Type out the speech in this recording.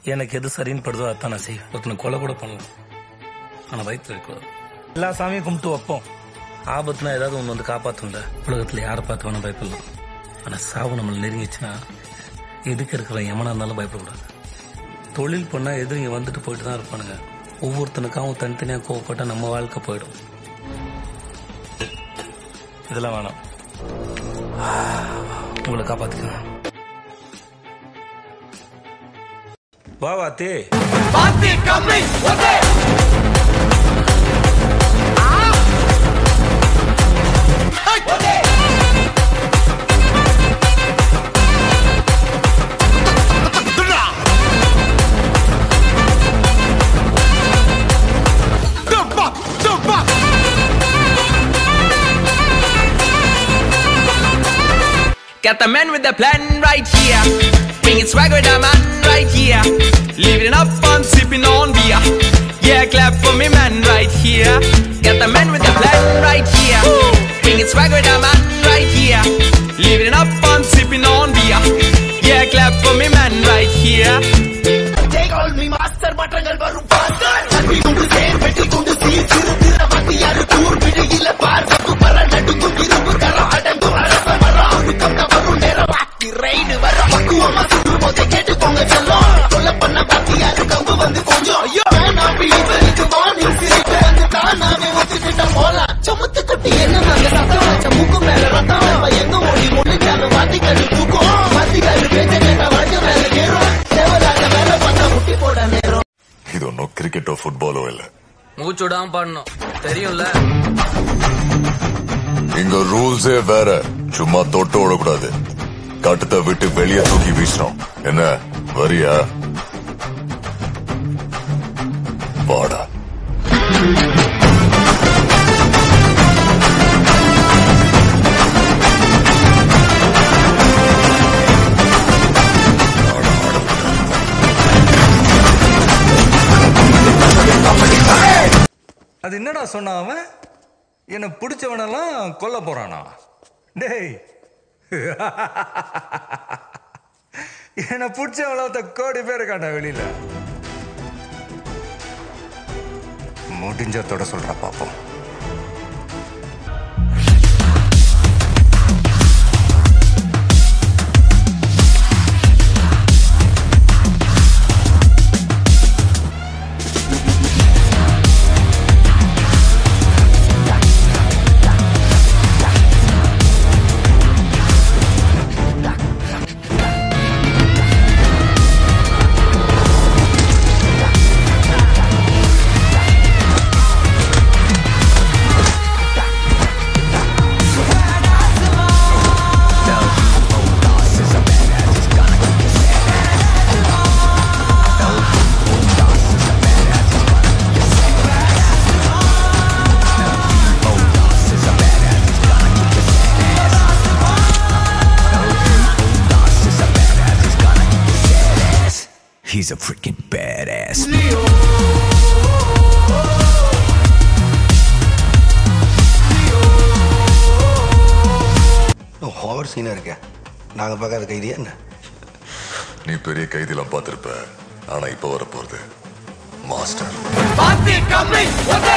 எனக்கு எது சரின்னு படுதோ அதான் நான் செய்வேன் ஒருத்தனை கொலை கூட பண்ணலாம் ஆனா வயிற்றுல இருக்கக்கூடாது எல்லா சாமியும் கும்பிட்டு வைப்போம் ஆபத்துனா ஏதாவது ஒன்று வந்து காப்பாற்றும்ல உலகத்துல யாரை பார்த்து வேணா பயப்படலாம் ஆனா சாவு நம்மளை நெருங்கிச்சுன்னா எதுக்கு இருக்கிற எமனா இருந்தாலும் பயப்படக்கூடாது தொழில் பண்ணா எதுவும் இங்க வந்துட்டு போயிட்டு தான் இருப்பானுங்க ஒவ்வொருத்தனுக்காகவும் தனித்தனியா கோவப்பட்டா நம்ம வாழ்க்கை போயிடும் இதெல்லாம் வேணாம் உங்களை காப்பாத்துக்கங்க வா வாத்தே Got the man with the plan right here. Bringing swag with the man right here. Living it up on sipping on beer. Yeah, clap for me, man, right here. Got the man with the plan right here. Bringing swag with the man right here. Living it up on sipping on beer. Yeah, clap for me, man, right here. இது ஒன்றும் கிரிக்கெட்டோ ஃபுட்பாலோ இல்ல மூச்சுடாம பாடணும் தெரியும்ல இங்க ரூல்ஸே வேற சும்மா தொட்டு விடக்கூடாது கட்டத்தை விட்டு வெளியே தூக்கி வீசணும் என்ன வரியா வாடா அது என்னடா சொன்னான் அவன் என்னை பிடிச்சவனெல்லாம் கொல்ல போறானா டேய் என்னை பிடிச்சவளத்த கோடி பேர் இருக்காண்டா வெளியில முடிஞ்சத்தோட சொல்றா பாப்போம் He's a freaking badass. Over சீனா இருக்க நாங்க பார்க்காத கைதியா என்ன நீ பெரிய கைதிலாம் பார்த்திருப்ப ஆனா இப்ப வர போறது மாஸ்டர் Party coming, what